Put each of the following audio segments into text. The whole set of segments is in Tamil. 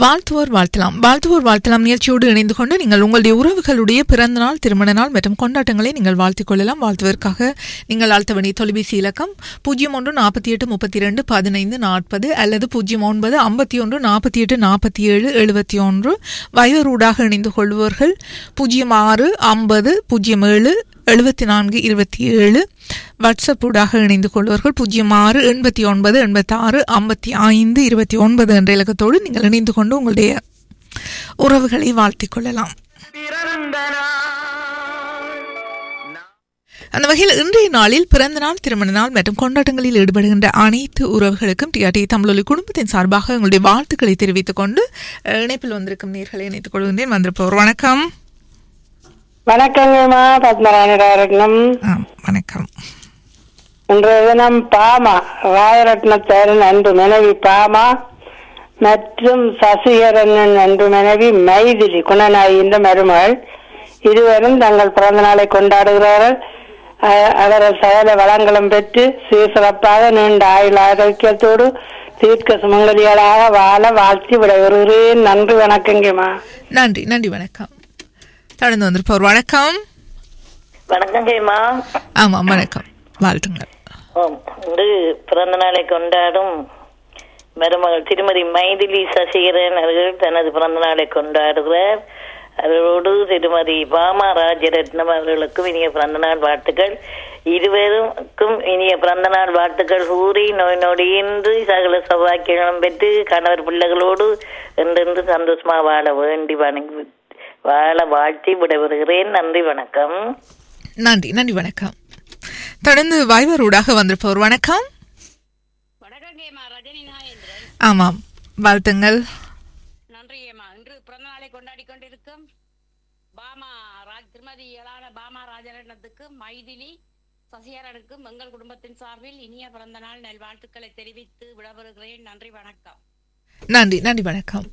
வாழ்த்துவோர் வாழ்த்தலாம் வாழ்த்துவோர் வாழ்த்தலாம் நிகழ்ச்சியோடு இணைந்து கொண்டு நீங்கள் உங்களுடைய உறவுகளுடைய பிறந்த நாள் திருமண நாள் மற்றும் கொண்டாட்டங்களை நீங்கள் வாழ்த்திக் கொள்ளலாம் வாழ்த்துவதற்காக நீங்கள் அழுத்த வேண்டிய தொலைபேசி இலக்கம் பூஜ்ஜியம் ஒன்று நாற்பத்தி எட்டு முப்பத்தி ரெண்டு பதினைந்து நாற்பது அல்லது பூஜ்ஜியம் ஒன்பது ஐம்பத்தி ஒன்று நாற்பத்தி எட்டு நாற்பத்தி ஏழு எழுபத்தி ஒன்று வயோரூடாக இணைந்து கொள்பவர்கள் பூஜ்ஜியம் ஆறு ஐம்பது பூஜ்ஜியம் ஏழு எழுபத்தி நான்கு இருபத்தி ஏழு வாட்ஸ்அப் ஊடாக இணைந்து கொள்வர்கள் பூஜ்ஜியம் ஆறு எண்பத்தி ஒன்பது எண்பத்தி ஆறு ஐம்பத்தி ஐந்து இருபத்தி ஒன்பது என்ற இலக்கத்தோடு நீங்கள் இணைந்து கொண்டு உங்களுடைய உறவுகளை வாழ்த்திக் கொள்ளலாம் அந்த வகையில் இன்றைய நாளில் பிறந்த நாள் திருமண நாள் மற்றும் கொண்டாட்டங்களில் ஈடுபடுகின்ற அனைத்து உறவுகளுக்கும் டிஆர்டி தமிழொலி குடும்பத்தின் சார்பாக உங்களுடைய வாழ்த்துக்களை தெரிவித்துக் கொண்டு அஹ், இணைப்பில் வந்திருக்கும் நேர்களை இணைத்துக் கொள்கின்றேன் வந்திருப்பவர் வணக்கம் வணக்கங்கம்மா பத்மராணி ராயரட்னம் ஆம், வணக்கம் இன்றைய தினம் பாமா ராயரட்னத்தாரின் அன்பு மனைவி பாமா மற்றும் சசிகரனின் அன்பு மனைவி மைதிலி குணநாயின் மருமகள் இருவரும் தங்கள் பிறந்த நாளை கொண்டாடுகிறார்கள் அ- அவரது சகல வளங்களும் பெற்று சீர்சிறப்பாக நீண்ட ஆயுள் ஆரோக்கியத்தோடு தீர்க்க சுமங்கலிகளாக வாழ வாழ்த்தி விடைபெறுகிறேன் நன்றி வணக்கங்கம்மா நன்றி நன்றி வணக்கம் தொடர்ந்து வந்திருப்பவர் வணக்கம் வணக்கம் ஜெயமா ஆமாம் வணக்கம் வாழ்த்துங்கள் ஆம், இன்று பிறந்த நாளை கொண்டாடும் மருமகள் திருமதி மைதிலி சசிகரன் அவர்கள் தனது பிறந்த நாளை கொண்டாடுகிறார் அவரோடு திருமதி பாமா ராஜரத்னம் அவர்களுக்கும் இனிய பிறந்த நாள் வாழ்த்துக்கள் இருவருக்கும் இனிய பிறந்த நாள் வாழ்த்துக்கள் கூறி நோய் நொடியின்றி சகல சௌபாக்கியம் பெற்று கணவர் பிள்ளைகளோடு என்றென்று சந்தோஷமா வாழ வேண்டி வணங்கி வாழ வாழ்த்தி விடைபெறுகிறேன் நன்றி வணக்கம் நன்றி நன்றி வணக்கம் தொடர்ந்து வைவர் ஊடாக வந்திருப்பவர் வணக்கம் வணக்கங்கேம்மா ரஜினி நாயேந்திரன் ஆமாம் வாழ்த்துங்கள் நன்றியேம்மா இன்று பிறந்த நாளை கொண்டாடி கொண்டிருக்கும் பாமா ராஜ் திருமதி இயலான பாமா ராஜரட்னத்துக்கும் மைதிலி சசிகரனுக்கும் எங்கள் குடும்பத்தின் சார்பில் இனிய பிறந்த நாள் நல்வாழ்த்துக்களை தெரிவித்து விடவருகிறேன் நன்றி வணக்கம் நன்றி நன்றி வணக்கம்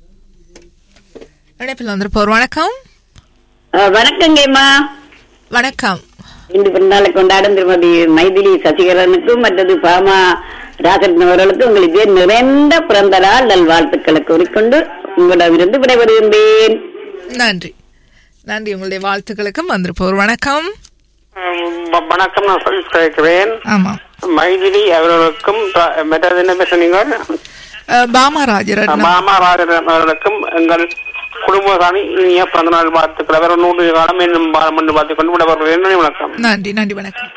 இணைப்பில் வந்திருப்பவர் வணக்கம் வணக்கங்கம்மா வணக்கம் இன்று பிறந்தநாளை கொண்டாடும் திருமதி மைதிலி சசிகரனுக்கும் மற்றது பாமா ராசரத்னம் அவர்களுக்கும் உங்களுக்கு நிறைந்த பிறந்த நாள் நல்வாழ்த்துக்களை கூறிக்கொண்டு உங்களிடமிருந்து விடைபெறுகின்றேன் நன்றி நன்றி உங்களுடைய வாழ்த்துக்களுக்கும் வந்திருப்பவர் வணக்கம் வ- வணக்கம் நான் சொல்லி கேட்கிறேன் ஆமாம் மைதிலி அவர்களுக்கும் ர- மற்றது என்ன பேசுனீங்க அஹ், பாமா ராஜரட்னம் மாமா ராஜரத்னம் அவர்களுக்கும் எங்கள் குடும்பசாமி இனிய பிறந்தநாள் வாழ்த்துக்கள் அவர் நூறு காலம் என்னும் பாலம் என்று பார்த்துக் கொண்டு விட வருகிறேன் நன்றி, வணக்கம் நன்றி நன்றி வணக்கம்